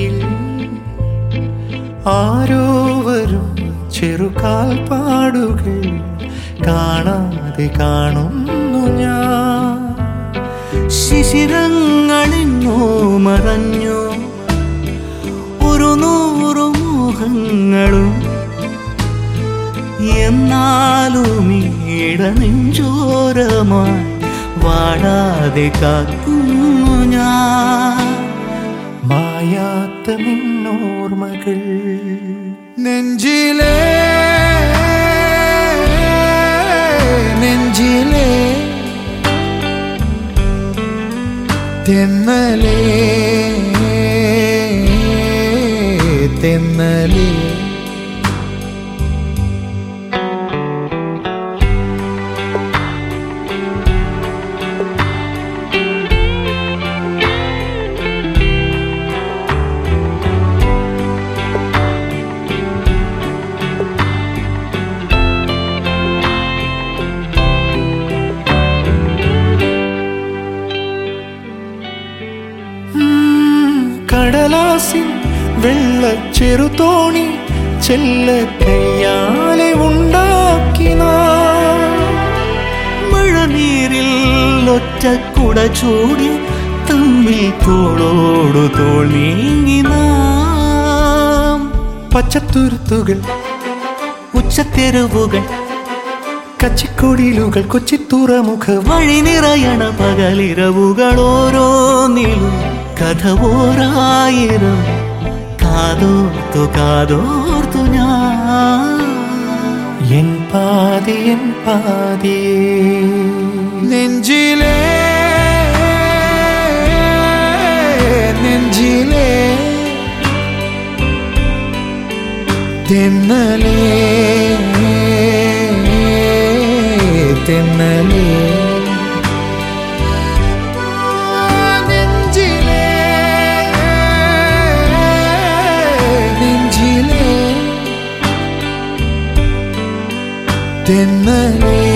വഴിയിൽ ആരോ വരും ചെറുകാൽപ്പാടുകൾ കാണാതെ കാണുന്നു ഞാൻ ശിശിരങ്ങളെന്നോ മറഞ്ഞു ഒരു നൂറു മോഹങ്ങളും എന്നാലും ഈട നെഞ്ചോരമായി വാടാതെ കാക്കുന്നു ഞാൻ മായാത്ത നിന്നോർമകൾ നെഞ്ചിലേ നെഞ്ചിലേ തെന്നലേ തെന്നലേ കടലാസിൻ വെള്ള ചെറുതോണി ചെല്ല കയ്യാലെ ഉണ്ടാക്കിന മഴനീരിൽ ഒറ്റ കുട ചൂടി തമ്മിൽ തോളോടു തോൾ നീങ്ങി നാം പച്ചത്തുരുത്തുകൾ ഉച്ചത്തെരുവുകൾ കച്ചിക്കൊടിയിലുകൾ കൊച്ചിത്തുറമുഖ വഴി നിറയണ പകലിരവുകൾ ഓരോന്നിലും കഥ ഓരായിരം കാതോർത്തു കാതോർത്തു ഞാൻ എൻ പാതി എൻ പാതിയേ നെഞ്ചിലേ നെഞ്ചിലേ തെന്നലേ തെന്നലേ നെഞ്ചിലേ നെഞ്ചിലേ തെന്നലേ